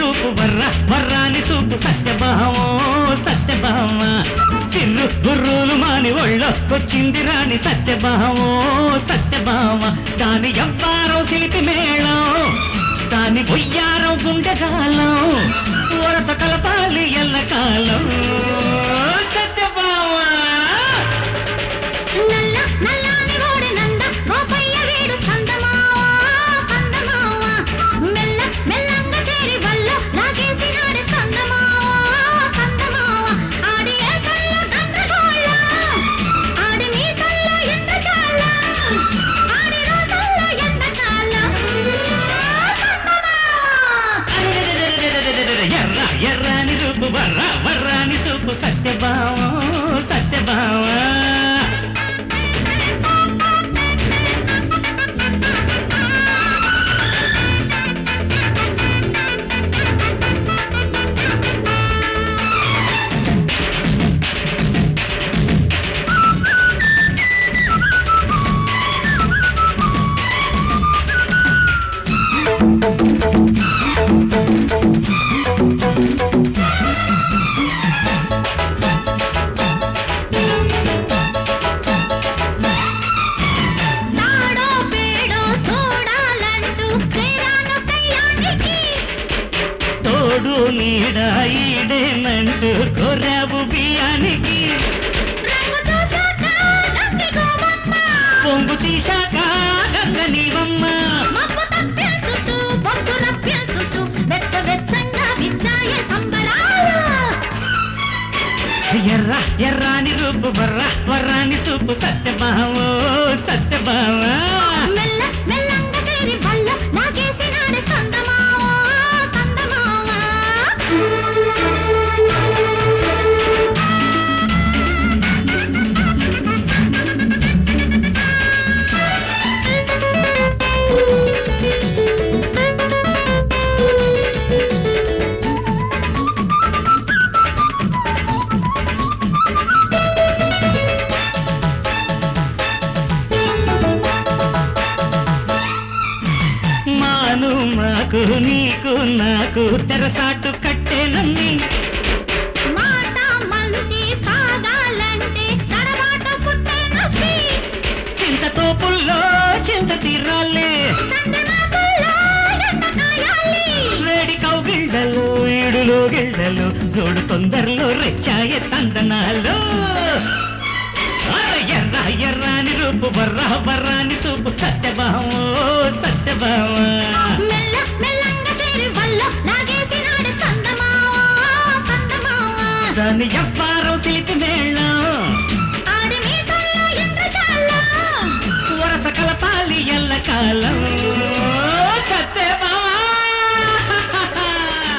రూపు వర్ర వర్రాని సూపు సత్యభామో సత్యభామ చిర్రు గుర్రులు మాని ఒళ్ళొక్కొచ్చింది రాణి సత్యభామో సత్యభామ దాని ఎవ్వారం సిలిపి మేళం దాని బొయ్యారం గుండెగాలం వరస కలపాలి ఎల్లకాలం సత్యభామ నల్ల నల్లాని ఓడి నంద గోపయ్య వీడు సందమావా సందమావా మెల్ల మెల్లంగా చేరి వల్ల లాగేసినాడు సందమావా సందమావా ఆడి ఏసల్లో గందరగోళం ఆడి మీసల్లో ఎండకాలం ఆడి రోజుల్లో ఎండకాలం సందమావా ఎర్ర ఎర్రాని రూపు వర్ర వర్రాని సూపు సత్యభామ సత్యభామ నాడో పేడో చూడాలంటూ చేరాను కయ్యానికి తోడు నీడ ఈడేనంటూ కొరావు బియ్యానికి రంగు చూశాక నంది గోవమ్మ పొంగు తీశాక గంగ నీవమ్మ మబ్బు తప్పించుతూ బొగ్గు రప్పించుతూ వెచ్చ వెచ్చంగా విచ్చాయే సంబరాలు ఎర్ర ఎర్రాని రూపు వర్ర వర్రాని సూపు సత్యభామో సత్యభామ మెల్ల మెల్లంగా చేరి వల్ల లాగేసినాడు సందమావా సందమావా మాను మాకు నీకు నాకు తెరసాటు కట్టేనమ్మి మాట మంది సాగాలంటే తడబాట పుట్టే నొప్పి చింతతో పుల్లో చింత తీరాలే సందమాకుల్లో ఎండ కాయాలి వేడి కౌగిళ్ళలు ఈడులో గిళ్ళలు జోడు తొందరలో రెచ్చాయే తందనాలు అర ఎర్ర ఎర్రాని రూపు బర్ర బర్రాని సూపు సత్యభామో సత్యభామ మెల్ల మెల్లంగా చేరి వల్ల లాగేసినాడు సందమావా సందమావా దాన్ని ఎవ్వారం సిలిపి